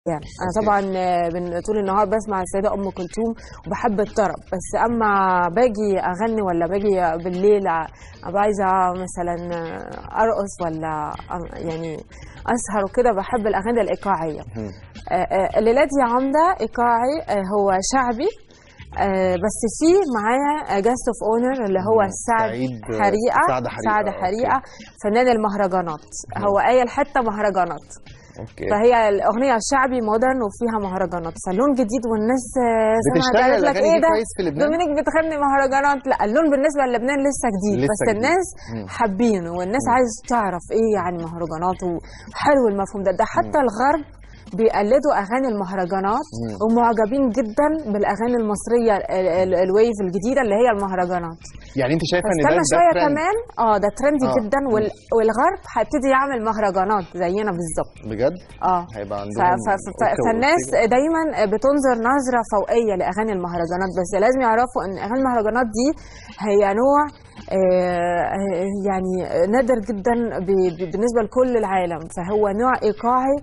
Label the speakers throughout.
Speaker 1: يعني انا طبعا من طول النهار بسمع السيده ام كلثوم وبحب الطرب بس اما باجي اغني ولا باجي بالليل ابقى عايزه مثلا ارقص ولا يعني اسهر وكده بحب الاغاني الايقاعيه آه، آه، الليله دي عامله ايقاعي آه، هو شعبي آه، بس في معايا جاست اوف اونر اللي هو سعد
Speaker 2: سعيد-
Speaker 1: حريقه
Speaker 2: سعد حريقة،
Speaker 1: سعد
Speaker 2: أوكي.
Speaker 1: حريقه فنان المهرجانات هو قايل حتى مهرجانات
Speaker 2: اوكي
Speaker 1: فهي الاغنيه شعبي مودرن وفيها مهرجانات فاللون جديد والناس آه، سمعت
Speaker 2: بتشتغل
Speaker 1: قالت لك
Speaker 2: الأغاني
Speaker 1: ايه
Speaker 2: دي
Speaker 1: ده
Speaker 2: كويس في لبنان؟
Speaker 1: دومينيك بتغني مهرجانات لا اللون بالنسبه للبنان لسه جديد
Speaker 2: لسه
Speaker 1: بس
Speaker 2: جديد.
Speaker 1: الناس
Speaker 2: مم.
Speaker 1: حابينه والناس عايز تعرف ايه يعني مهرجانات وحلو المفهوم ده ده حتى الغرب بيقلدوا اغاني المهرجانات
Speaker 2: مم.
Speaker 1: ومعجبين جدا بالاغاني المصريه ال- ال- الويف الجديده اللي هي المهرجانات
Speaker 2: يعني انت شايفه ان ده
Speaker 1: استنى
Speaker 2: ده
Speaker 1: شويه
Speaker 2: ترند
Speaker 1: كمان اه ده ترندي
Speaker 2: آه.
Speaker 1: جدا وال- والغرب هيبتدي يعمل مهرجانات زينا بالظبط
Speaker 2: بجد
Speaker 1: اه
Speaker 2: هيبقى
Speaker 1: ف-
Speaker 2: عندهم
Speaker 1: ف- ف-
Speaker 2: أوكي
Speaker 1: فالناس
Speaker 2: وأوكي.
Speaker 1: دايما بتنظر نظره فوقيه لاغاني المهرجانات بس لازم يعرفوا ان اغاني المهرجانات دي هي نوع آه، يعني نادر جدا ب- ب- بالنسبه لكل العالم فهو نوع ايقاعي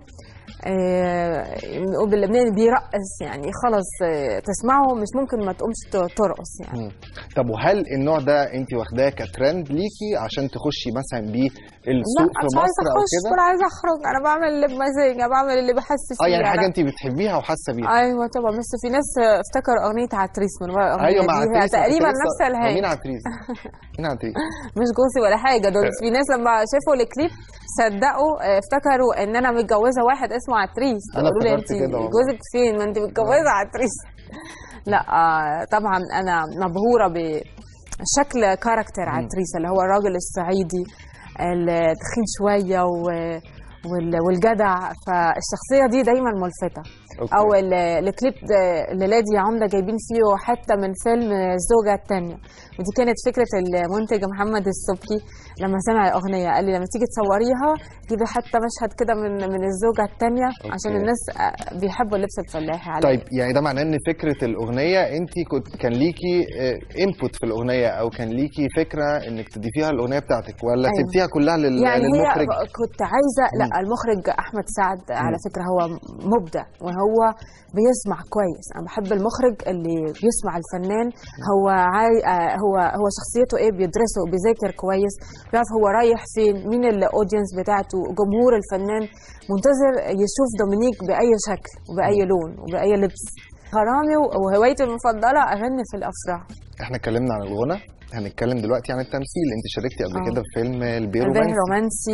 Speaker 1: آه، بنقول باللبناني بيرقص يعني خلاص آه، تسمعه مش ممكن ما تقومش ت- ترقص يعني
Speaker 2: مم. طب وهل النوع ده انت واخداه كترند ليكي عشان تخشي مثلا بيه
Speaker 1: لا
Speaker 2: السوق في
Speaker 1: مش عايزه
Speaker 2: مصر او
Speaker 1: اخش
Speaker 2: كده
Speaker 1: ولا عايزه اخرج انا بعمل اللي بمزاجي أنا بعمل اللي بحس فيه
Speaker 2: اه يعني حاجه
Speaker 1: أنا-
Speaker 2: انت بتحبيها وحاسه بيها
Speaker 1: ايوه طبعا بس في ناس افتكروا اغنيه عتريس من ورا الاغنيه
Speaker 2: ايوه
Speaker 1: دي
Speaker 2: مع
Speaker 1: هي
Speaker 2: عتريس أنا
Speaker 1: تقريبا
Speaker 2: كنت لسه-
Speaker 1: نفس
Speaker 2: هو
Speaker 1: الهاي
Speaker 2: مين عتريس مين عتريس
Speaker 1: مش جوزي ولا حاجه دول في ناس لما شافوا الكليب صدقوا آه، افتكروا ان انا متجوزه واحد اسمه عتريس
Speaker 2: أنا
Speaker 1: قالوا لي
Speaker 2: افتكرت
Speaker 1: انت
Speaker 2: كده والله.
Speaker 1: جوزك فين ما انت متجوزه عتريس لا آه، طبعا انا مبهوره بشكل كاركتر عتريس اللي هو الراجل الصعيدي التخين شويه و- وال- والجدع فالشخصيه دي دايما ملفته
Speaker 2: أوكي.
Speaker 1: او ال- الكليب ده اللي لادي عمده جايبين فيه حتى من فيلم الزوجه الثانيه ودي كانت فكره المنتج محمد السبكي لما سمع الاغنيه قال لي لما تيجي تصوريها جيبي حتى مشهد كده من من الزوجه الثانيه عشان
Speaker 2: أوكي.
Speaker 1: الناس آه، بيحبوا اللبس الفلاحي عليه
Speaker 2: طيب يعني ده معناه ان فكره الاغنيه انت كنت كان ليكي انبوت في الاغنيه او كان ليكي فكره انك تضيفيها الاغنيه بتاعتك ولا
Speaker 1: أيوة.
Speaker 2: سبتيها كلها لل...
Speaker 1: يعني
Speaker 2: للمخرج
Speaker 1: هي كنت عايزه لا المخرج احمد سعد على فكره هو مبدع وهو بيسمع كويس انا بحب المخرج اللي بيسمع الفنان هو عاي... آه، هو هو شخصيته ايه بيدرسه بيذاكر كويس بيعرف هو رايح فين مين الاودينس بتاعته جمهور الفنان منتظر يشوف دومينيك باي شكل وباي لون وباي لبس غرامي وهوايتي المفضله اغني في الافراح
Speaker 2: احنا اتكلمنا عن الغنى هنتكلم دلوقتي عن التمثيل انت شاركتي قبل
Speaker 1: آه.
Speaker 2: كده في فيلم البيه
Speaker 1: البيه
Speaker 2: رومانسي
Speaker 1: رومانسي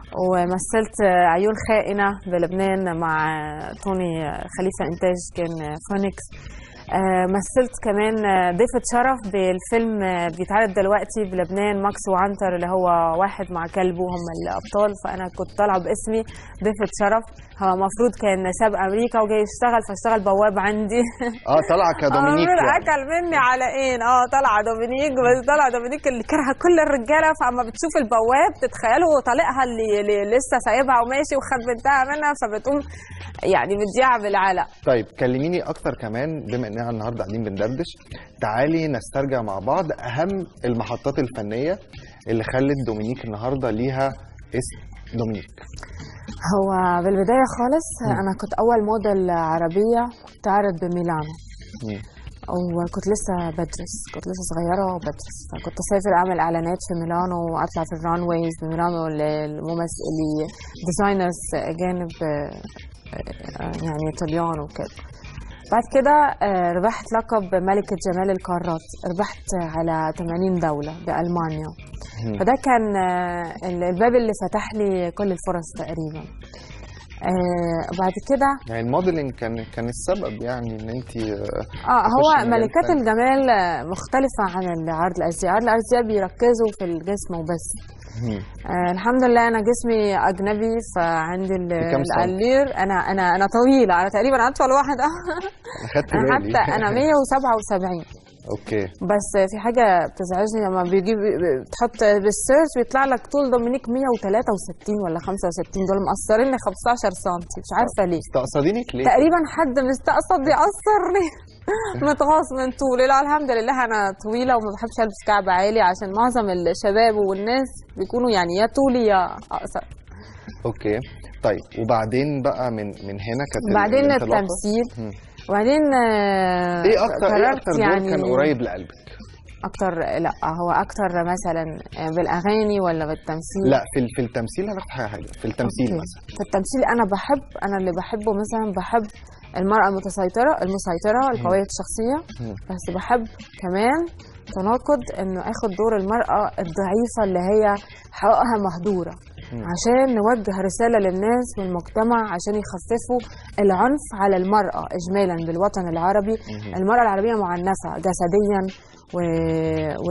Speaker 1: ومثلت عيون خائنة بلبنان مع توني خليفة إنتاج كان فونيكس آه، مثلت كمان ضيفة شرف بالفيلم بيتعرض دلوقتي بلبنان ماكس وعنتر اللي هو واحد مع كلبه هم الأبطال فأنا كنت طالعة باسمي ضيفة شرف هو المفروض كان ساب أمريكا وجاي يشتغل فاشتغل بواب عندي
Speaker 2: اه طالعه كدومينيك
Speaker 1: عمرو
Speaker 2: يعني.
Speaker 1: اكل مني على ايه اه طالعه دومينيك بس طالعه دومينيك اللي كره كل الرجاله فاما بتشوف البواب تتخيلوا طليقها اللي, اللي لسه سايبها وماشي وخد بنتها منها فبتقوم يعني مديها بالعلق
Speaker 2: طيب كلميني اكتر كمان بما اننا النهارده قاعدين بندردش تعالي نسترجع مع بعض اهم المحطات الفنيه اللي خلت دومينيك النهارده ليها اسم دومينيك
Speaker 1: هو بالبدايه خالص انا كنت اول موديل عربيه تعرض بميلانو
Speaker 2: مم.
Speaker 1: وكنت لسه بدرس كنت لسه صغيره وبدرس فكنت اسافر اعمل اعلانات في ميلانو واطلع في الران ويز بميلانو للممثل ديزاينرز اجانب آه، آه، يعني ايطاليان وكده بعد كده آه، ربحت لقب ملكة جمال القارات ربحت على 80 دولة بألمانيا
Speaker 2: مم.
Speaker 1: فده كان آه، الباب اللي فتح لي كل الفرص تقريبا آه، بعد كده
Speaker 2: يعني الموديلنج كان كان السبب يعني ان انت
Speaker 1: اه هو
Speaker 2: تخش مجال
Speaker 1: ملكات
Speaker 2: فن.
Speaker 1: الجمال آه، مختلفة عن العرض الأزياء العرض الأزياء بيركزوا في الجسم وبس آه الحمد لله أنا جسمي أجنبي فعندي ال-
Speaker 2: بكام سنتي؟
Speaker 1: القلير أنا أنا أنا طويلة أنا تقريبا أطول واحدة
Speaker 2: انا خدت
Speaker 1: أنا
Speaker 2: بالي
Speaker 1: حتى أنا 177
Speaker 2: اوكي
Speaker 1: بس في حاجة بتزعجني لما بيجيب بتحط بالسيرش بيطلع لك طول دومينيك 163 ولا 65 دول مقصرين لي 15 سم مش عارفة ليه
Speaker 2: مستقصدينك ليه؟
Speaker 1: تقريبا حد مستقصد يقصرني متغاظ من طولي لا الحمد لله انا طويله وما بحبش البس كعب عالي عشان معظم الشباب والناس بيكونوا يعني يا طولي يا اقصر
Speaker 2: اوكي طيب وبعدين بقى من من هنا كانت ال-
Speaker 1: بعدين
Speaker 2: الانطلاقة؟
Speaker 1: التمثيل
Speaker 2: مم.
Speaker 1: وبعدين آه،
Speaker 2: ايه اكتر ايه
Speaker 1: قررت
Speaker 2: اكتر دور كان قريب لقلبك
Speaker 1: اكتر لا هو اكتر مثلا بالاغاني ولا بالتمثيل
Speaker 2: لا في ال- في التمثيل هناخد حاجه حاجه في التمثيل
Speaker 1: أوكي.
Speaker 2: مثلا
Speaker 1: في التمثيل انا بحب انا اللي بحبه مثلا بحب المرأة المتسيطرة المسيطرة القوية الشخصية
Speaker 2: مم.
Speaker 1: بس بحب كمان تناقض انه اخد دور المرأة الضعيفة اللي هي حقوقها مهدورة
Speaker 2: مم.
Speaker 1: عشان نوجه رسالة للناس والمجتمع عشان يخففوا العنف على المرأة إجمالا بالوطن العربي
Speaker 2: مهم.
Speaker 1: المرأة العربية معنفة جسديا و... و...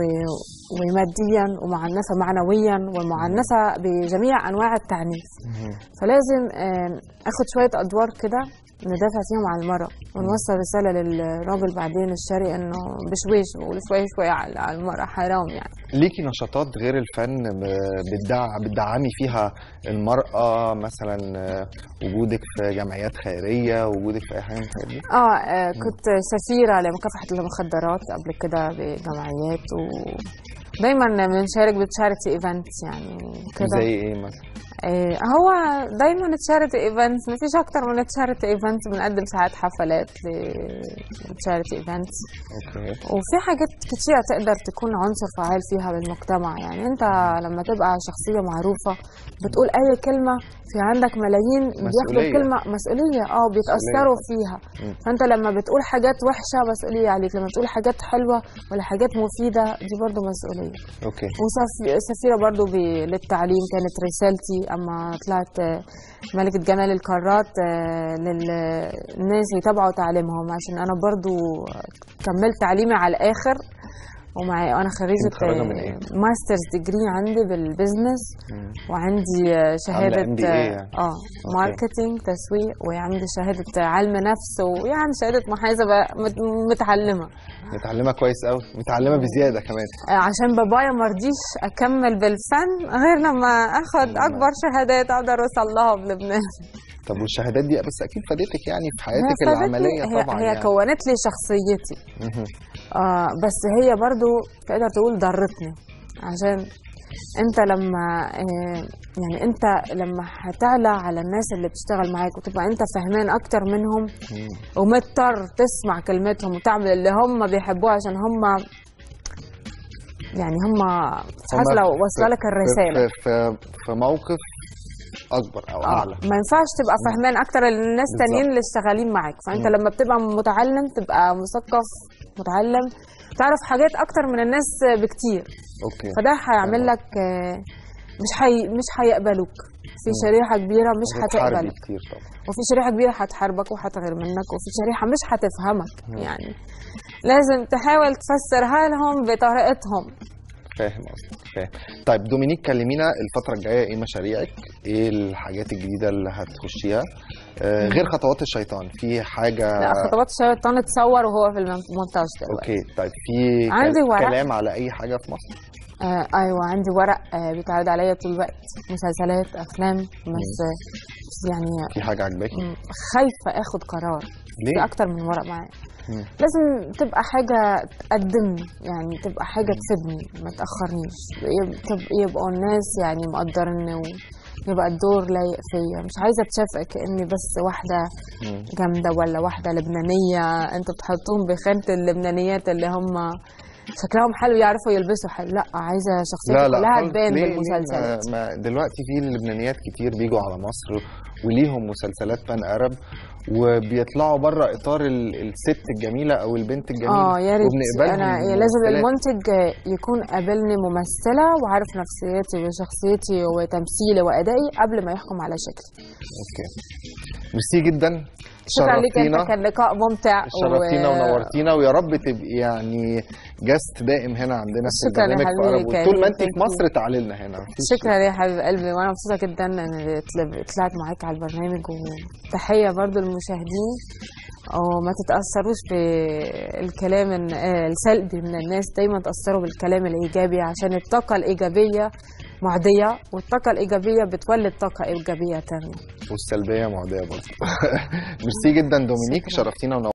Speaker 1: وماديا ومعنفة معنويا ومعنفة بجميع أنواع التعنيف
Speaker 2: مهم.
Speaker 1: فلازم آم، اخد شويه ادوار كده ندافع فيهم عن المرأة ونوصل رسالة للراجل بعدين الشرقي انه بشويش بقول شوية شوية على على المرأة حرام يعني
Speaker 2: ليكي نشاطات غير الفن ب- بتدع بتدعمي فيها المرأة مثلا آه، وجودك في جمعيات خيرية وجودك في أي حاجة من الحاجات دي؟
Speaker 1: اه آه، كنت سفيرة لمكافحة المخدرات قبل كده بجمعيات و دايما بنشارك بتشاريتي ايفنتس يعني كده
Speaker 2: زي إيه مثلا؟
Speaker 1: آه، هو دايما تشاريتي ايفنتس مفيش اكتر من تشاريتي ايفنتس بنقدم ساعات حفلات لتشاريتي ايفنتس
Speaker 2: أوكي
Speaker 1: وفي حاجات كتيرة تقدر تكون عنصر فعال فيها بالمجتمع يعني انت لما تبقى شخصية معروفة بتقول اي كلمة في عندك ملايين بياخدوا
Speaker 2: مسؤولية.
Speaker 1: الكلمة مسؤولية اه بيتأثروا
Speaker 2: مسؤولية
Speaker 1: فيها
Speaker 2: مم.
Speaker 1: فانت لما بتقول حاجات وحشة مسؤولية عليك لما تقول حاجات حلوة ولا حاجات مفيدة دي برضو مسؤولية
Speaker 2: أوكي
Speaker 1: وسفيرة برضو ب- للتعليم كانت رسالتي أما طلعت آه، ملكة جمال القارات آه، للناس يتابعوا تعليمهم عشان أنا برضو كملت تعليمي على الآخر ومع وأنا خريجة
Speaker 2: متخرجة من إيه؟
Speaker 1: ماسترز ديجري عندي بالبزنس
Speaker 2: مم.
Speaker 1: وعندي آه، شهادة
Speaker 2: MBA يعني.
Speaker 1: اه ماركتينج تسويق وعندي شهادة علم نفس ويعني شهادة محاسبة مت- متعلمة
Speaker 2: متعلمة كويس قوي متعلمة بزيادة كمان
Speaker 1: عشان بابايا مرضيش اكمل بالفن غير لما اخد
Speaker 2: لما-
Speaker 1: اكبر شهادات اقدر اوصل لها بلبنان
Speaker 2: طب والشهادات دي بس أكيد فادتك يعني في حياتك
Speaker 1: هي فادتني-
Speaker 2: العملية
Speaker 1: هي,
Speaker 2: طبعا
Speaker 1: هي
Speaker 2: يعني
Speaker 1: كونت لي شخصيتي
Speaker 2: مهم.
Speaker 1: آه بس هي برضو تقدر تقول ضرتني عشان انت لما آه يعني انت لما هتعلى على الناس اللي بتشتغل معاك وتبقى انت فهمان اكتر منهم
Speaker 2: مم.
Speaker 1: ومضطر تسمع كلمتهم وتعمل اللي هم بيحبوه عشان هم يعني هم مش عارفه
Speaker 2: هما
Speaker 1: لو
Speaker 2: في-
Speaker 1: واصله لك الرساله
Speaker 2: في, في, في موقف أكبر أو
Speaker 1: اه
Speaker 2: أعلى
Speaker 1: ما ينفعش تبقى فهمان اكتر الناس
Speaker 2: بالظبط.
Speaker 1: تانيين اللي شغالين معاك فانت
Speaker 2: مم.
Speaker 1: لما بتبقى متعلم تبقى مثقف متعلم تعرف حاجات اكتر من الناس بكتير
Speaker 2: أوكي
Speaker 1: فده هيعمل
Speaker 2: تمام.
Speaker 1: لك آه، مش حي... مش هيقبلوك في
Speaker 2: مم.
Speaker 1: شريحه كبيره مش
Speaker 2: هتتحاربي
Speaker 1: هتقبلك
Speaker 2: كتير طبعا
Speaker 1: وفي شريحه كبيره هتحاربك وهتغير منك وفي شريحه مش هتفهمك
Speaker 2: مم.
Speaker 1: يعني لازم تحاول تفسرها لهم بطريقتهم
Speaker 2: فاهم قصدك فاهم طيب دومينيك كلمينا الفترة الجاية ايه مشاريعك؟ ايه الحاجات الجديدة اللي هتخشيها؟ آه غير خطوات الشيطان في حاجة
Speaker 1: لا خطوات الشيطان اتصور وهو في المونتاج دلوقتي
Speaker 2: اوكي طيب في
Speaker 1: عندي
Speaker 2: كل-
Speaker 1: ورق.
Speaker 2: كلام على اي حاجة في مصر؟
Speaker 1: آه ايوه عندي ورق آه بيتعرض عليا طول الوقت مسلسلات افلام بس آه، يعني
Speaker 2: في حاجة عجباكي؟
Speaker 1: م، خايفه اخد قرار في
Speaker 2: ليه؟
Speaker 1: اكتر من ورق معايا
Speaker 2: مم.
Speaker 1: لازم تبقى حاجه تقدمني يعني تبقى حاجه تفيدني ما تاخرنيش يب- تب- يبقوا الناس يعني مقدرني ويبقى الدور لايق فيا مش عايزه اتشاف كاني بس واحده
Speaker 2: مم.
Speaker 1: جامده ولا واحده لبنانيه انتوا بتحطوهم بخانه اللبنانيات اللي هم شكلهم حلو يعرفوا يلبسوا حلو لا عايزه شخصيتي
Speaker 2: لا لا
Speaker 1: كلها
Speaker 2: خالص.
Speaker 1: تبان
Speaker 2: ليه- ليه
Speaker 1: بالمسلسلات
Speaker 2: ما ما دلوقتي في لبنانيات كتير بيجوا على مصر وليهم مسلسلات بان ارب وبيطلعوا بره اطار ال- الست الجميله او البنت الجميله
Speaker 1: اه يا ريت
Speaker 2: وبنقبلهم
Speaker 1: انا لازم
Speaker 2: ممثلات.
Speaker 1: المنتج يكون قابلني ممثله وعارف نفسيتي وشخصيتي وتمثيلي وادائي قبل ما يحكم على شكلي
Speaker 2: اوكي ميرسي جدا
Speaker 1: شكرا ليك انت
Speaker 2: شرفتينا
Speaker 1: كان لقاء ممتع
Speaker 2: شرفتينا
Speaker 1: و-
Speaker 2: ونورتينا ويا رب تبقي يعني جاست دائم هنا عندنا في
Speaker 1: شكرا يا
Speaker 2: البرنامج في
Speaker 1: حبيبي
Speaker 2: عرب
Speaker 1: كريم.
Speaker 2: طول ما انت في
Speaker 1: Thank you.
Speaker 2: مصر تعالي لنا هنا مفيش-
Speaker 1: شكرا يا حبيب قلبي وانا مبسوطه جدا ان طل- طلعت معاك على البرنامج وتحيه برضو للمشاهدين وما تتاثروش بالكلام الن- آه، السلبي من الناس دايما تاثروا بالكلام الايجابي عشان الطاقه الايجابيه معديه والطاقه الايجابيه بتولد طاقه ايجابيه تانية
Speaker 2: والسلبيه معديه برضه ميرسي جدا دومينيك
Speaker 1: شكراً.
Speaker 2: شرفتينا ونورتينا